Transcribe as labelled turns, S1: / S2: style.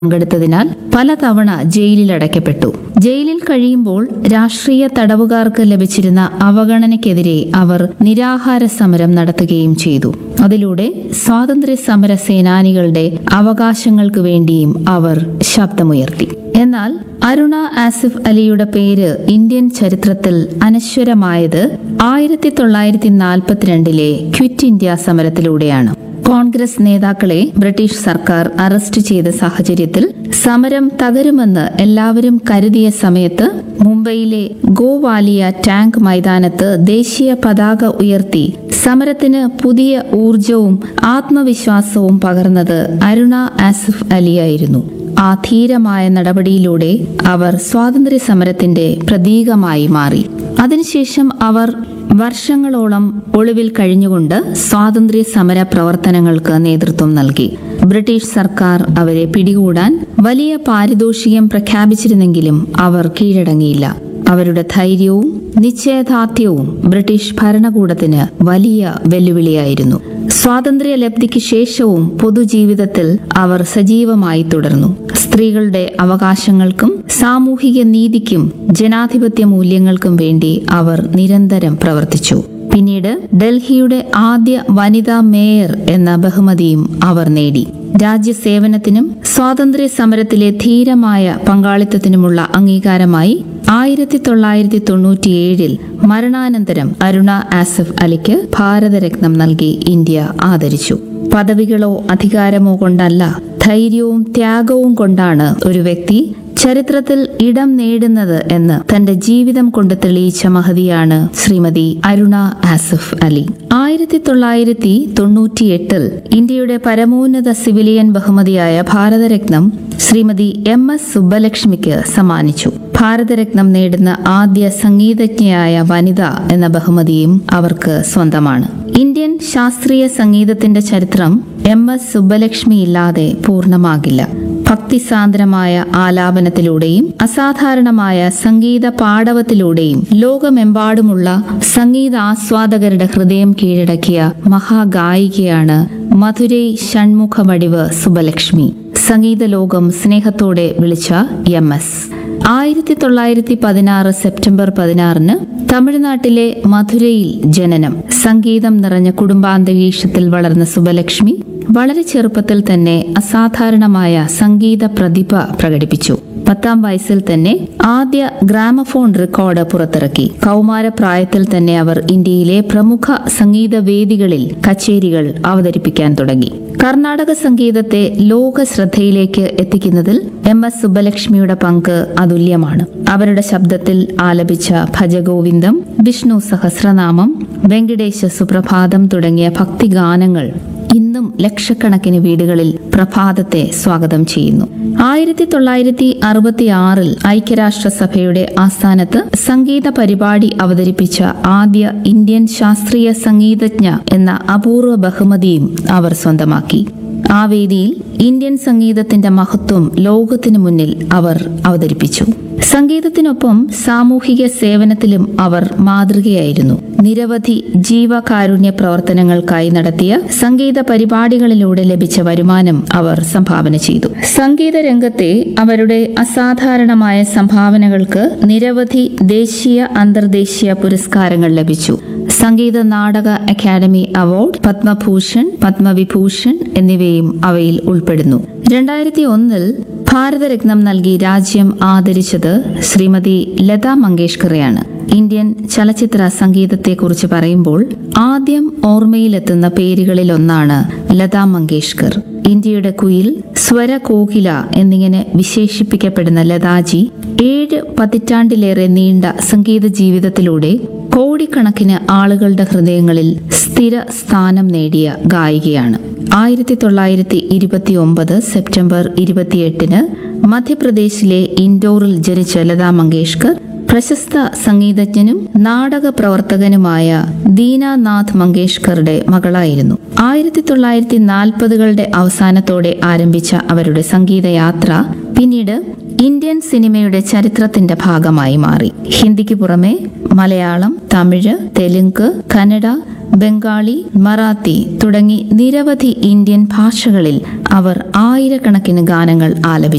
S1: പങ്കെടുത്തതിനാൽ പലതവണ ജയിലിൽ അടയ്ക്കപ്പെട്ടു ജയിലിൽ കഴിയുമ്പോൾ രാഷ്ട്രീയ തടവുകാർക്ക് ലഭിച്ചിരുന്ന അവഗണനയ്ക്കെതിരെ അവർ നിരാഹാര സമരം നടത്തുകയും ചെയ്തു അതിലൂടെ സ്വാതന്ത്ര്യ സമര സേനാനികളുടെ അവകാശങ്ങൾക്ക് വേണ്ടിയും അവർ ശബ്ദമുയർത്തി എന്നാൽ അരുണ ആസിഫ് അലിയുടെ പേര് ഇന്ത്യൻ ചരിത്രത്തിൽ അനശ്വരമായത് ആയിരത്തി തൊള്ളായിരത്തി നാൽപ്പത്തിരണ്ടിലെ ക്വിറ്റ് ഇന്ത്യ സമരത്തിലൂടെയാണ് കോൺഗ്രസ് നേതാക്കളെ ബ്രിട്ടീഷ് സർക്കാർ അറസ്റ്റ് ചെയ്ത സാഹചര്യത്തിൽ സമരം തകരുമെന്ന് എല്ലാവരും കരുതിയ സമയത്ത് മുംബൈയിലെ ഗോവാലിയ ടാങ്ക് മൈതാനത്ത് ദേശീയ പതാക ഉയർത്തി സമരത്തിന് പുതിയ ഊർജവും ആത്മവിശ്വാസവും പകർന്നത് അരുണ ആസിഫ് അലിയായിരുന്നു ആ ധീരമായ നടപടിയിലൂടെ അവർ സ്വാതന്ത്ര്യ സമരത്തിന്റെ പ്രതീകമായി മാറി അതിനുശേഷം അവർ വർഷങ്ങളോളം ഒളിവിൽ കഴിഞ്ഞുകൊണ്ട് സ്വാതന്ത്ര്യ സമര പ്രവർത്തനങ്ങൾക്ക് നേതൃത്വം നൽകി ബ്രിട്ടീഷ് സർക്കാർ അവരെ പിടികൂടാൻ വലിയ പാരിതോഷികം പ്രഖ്യാപിച്ചിരുന്നെങ്കിലും അവർ കീഴടങ്ങിയില്ല അവരുടെ ധൈര്യവും നിശ്ചയദാർഢ്യവും ബ്രിട്ടീഷ് ഭരണകൂടത്തിന് വലിയ വെല്ലുവിളിയായിരുന്നു സ്വാതന്ത്ര്യ ലബ്ധിക്ക് ശേഷവും പൊതുജീവിതത്തിൽ അവർ സജീവമായി തുടർന്നു സ്ത്രീകളുടെ അവകാശങ്ങൾക്കും സാമൂഹിക നീതിക്കും ജനാധിപത്യ മൂല്യങ്ങൾക്കും വേണ്ടി അവർ നിരന്തരം പ്രവർത്തിച്ചു പിന്നീട് ഡൽഹിയുടെ ആദ്യ വനിതാ മേയർ എന്ന ബഹുമതിയും അവർ നേടി രാജ്യസേവനത്തിനും സ്വാതന്ത്ര്യ സമരത്തിലെ ധീരമായ പങ്കാളിത്തത്തിനുമുള്ള അംഗീകാരമായി ആയിരത്തി തൊള്ളായിരത്തി തൊണ്ണൂറ്റിയേഴിൽ മരണാനന്തരം അരുണ ആസിഫ് അലിക്ക് ഭാരതരത്നം നൽകി ഇന്ത്യ ആദരിച്ചു പദവികളോ അധികാരമോ കൊണ്ടല്ല ധൈര്യവും ത്യാഗവും കൊണ്ടാണ് ഒരു വ്യക്തി ചരിത്രത്തിൽ ഇടം നേടുന്നത് എന്ന് തന്റെ ജീവിതം കൊണ്ട് തെളിയിച്ച മഹതിയാണ് ശ്രീമതി അരുണ ആസിഫ് അലി ആയിരത്തി തൊള്ളായിരത്തി തൊണ്ണൂറ്റിയെട്ടിൽ ഇന്ത്യയുടെ പരമോന്നത സിവിലിയൻ ബഹുമതിയായ ഭാരതരത്നം ശ്രീമതി എം എസ് സുബ്ബലക്ഷ്മിക്ക് സമ്മാനിച്ചു ഭാരതരത്നം നേടുന്ന ആദ്യ സംഗീതജ്ഞയായ വനിത എന്ന ബഹുമതിയും അവർക്ക് സ്വന്തമാണ് ഇന്ത്യൻ ശാസ്ത്രീയ സംഗീതത്തിന്റെ ചരിത്രം എം എസ് സുബ്ബലക്ഷ്മി ഇല്ലാതെ പൂർണ്ണമാകില്ല ഭക്തിസാന്ദ്രമായ ആലാപനത്തിലൂടെയും അസാധാരണമായ സംഗീത പാടവത്തിലൂടെയും ലോകമെമ്പാടുമുള്ള സംഗീത ആസ്വാദകരുടെ ഹൃദയം കീഴടക്കിയ മഹാഗായികയാണ് മധുരൈ ഷൺമുഖവടിവ് സുബലക്ഷ്മി സംഗീത ലോകം സ്നേഹത്തോടെ വിളിച്ച എം എസ് ആയിരത്തി തൊള്ളായിരത്തി പതിനാറ് സെപ്റ്റംബർ പതിനാറിന് തമിഴ്നാട്ടിലെ മധുരയിൽ ജനനം സംഗീതം നിറഞ്ഞ കുടുംബാന്തരീക്ഷത്തിൽ വളർന്ന സുബലക്ഷ്മി വളരെ ചെറുപ്പത്തിൽ തന്നെ അസാധാരണമായ സംഗീത പ്രതിഭ പ്രകടിപ്പിച്ചു പത്താം വയസ്സിൽ തന്നെ ആദ്യ ഗ്രാമഫോൺ റെക്കോർഡ് പുറത്തിറക്കി കൗമാരപ്രായത്തിൽ തന്നെ അവർ ഇന്ത്യയിലെ പ്രമുഖ സംഗീത വേദികളിൽ കച്ചേരികൾ അവതരിപ്പിക്കാൻ തുടങ്ങി കർണാടക സംഗീതത്തെ ലോക ശ്രദ്ധയിലേക്ക് എത്തിക്കുന്നതിൽ എം എസ് സുബ്ബലക്ഷ്മിയുടെ പങ്ക് അതുല്യമാണ് അവരുടെ ശബ്ദത്തിൽ ആലപിച്ച ഭജഗോവിന്ദം വിഷ്ണു സഹസ്രനാമം വെങ്കടേശ സുപ്രഭാതം തുടങ്ങിയ ഭക്തിഗാനങ്ങൾ ഇന്നും ലക്ഷക്കണക്കിന് വീടുകളിൽ പ്രഭാതത്തെ സ്വാഗതം ചെയ്യുന്നു ആയിരത്തി തൊള്ളായിരത്തി അറുപത്തി ആറിൽ ഐക്യരാഷ്ട്രസഭയുടെ ആസ്ഥാനത്ത് സംഗീത പരിപാടി അവതരിപ്പിച്ച ആദ്യ ഇന്ത്യൻ ശാസ്ത്രീയ സംഗീതജ്ഞ എന്ന അപൂർവ ബഹുമതിയും അവർ സ്വന്തമാക്കി ആ വേദിയിൽ ഇന്ത്യൻ സംഗീതത്തിന്റെ മഹത്വം ലോകത്തിനു മുന്നിൽ അവർ അവതരിപ്പിച്ചു സംഗീതത്തിനൊപ്പം സാമൂഹിക സേവനത്തിലും അവർ മാതൃകയായിരുന്നു നിരവധി ജീവകാരുണ്യ പ്രവർത്തനങ്ങൾക്കായി നടത്തിയ സംഗീത പരിപാടികളിലൂടെ ലഭിച്ച വരുമാനം അവർ സംഭാവന ചെയ്തു സംഗീത രംഗത്തെ അവരുടെ അസാധാരണമായ സംഭാവനകൾക്ക് നിരവധി ദേശീയ അന്തർദേശീയ പുരസ്കാരങ്ങൾ ലഭിച്ചു സംഗീത നാടക അക്കാദമി അവാർഡ് പത്മഭൂഷൺ പത്മവിഭൂഷൺ എന്നിവയും അവയിൽ ഉൾപ്പെടുന്നു രണ്ടായിരത്തി ഒന്നിൽ ഭാരതരത്നം നൽകി രാജ്യം ആദരിച്ചത് ശ്രീമതി ലതാ മങ്കേഷ്കറെയാണ് ഇന്ത്യൻ ചലച്ചിത്ര സംഗീതത്തെക്കുറിച്ച് പറയുമ്പോൾ ആദ്യം ഓർമ്മയിലെത്തുന്ന പേരുകളിൽ ഒന്നാണ് ലതാ മങ്കേഷ്കർ ഇന്ത്യയുടെ കുയിൽ സ്വരകോകില എന്നിങ്ങനെ വിശേഷിപ്പിക്കപ്പെടുന്ന ലതാജി ഏഴ് പതിറ്റാണ്ടിലേറെ നീണ്ട സംഗീത ജീവിതത്തിലൂടെ കോടിക്കണക്കിന് ആളുകളുടെ ഹൃദയങ്ങളിൽ സ്ഥിര സ്ഥാനം നേടിയ ഗായികയാണ് ആയിരത്തി തൊള്ളായിരത്തി ഇരുപത്തി ഒമ്പത് സെപ്റ്റംബർ ഇരുപത്തിയെട്ടിന് മധ്യപ്രദേശിലെ ഇൻഡോറിൽ ജനിച്ച ലതാ മങ്കേഷ്കർ പ്രശസ്ത സംഗീതജ്ഞനും നാടക പ്രവർത്തകനുമായ ദീനാനാഥ് മങ്കേഷ്കറുടെ മകളായിരുന്നു ആയിരത്തി തൊള്ളായിരത്തി നാൽപ്പതുകളുടെ അവസാനത്തോടെ ആരംഭിച്ച അവരുടെ സംഗീതയാത്ര പിന്നീട് ഇന്ത്യൻ സിനിമയുടെ ചരിത്രത്തിന്റെ ഭാഗമായി മാറി ഹിന്ദിക്ക് പുറമെ മലയാളം തമിഴ് തെലുങ്ക് കന്നഡ ബംഗാളി മറാത്തി തുടങ്ങി നിരവധി ഇന്ത്യൻ ഭാഷകളിൽ അവർ ആയിരക്കണക്കിന് ഗാനങ്ങൾ ആലപിച്ചു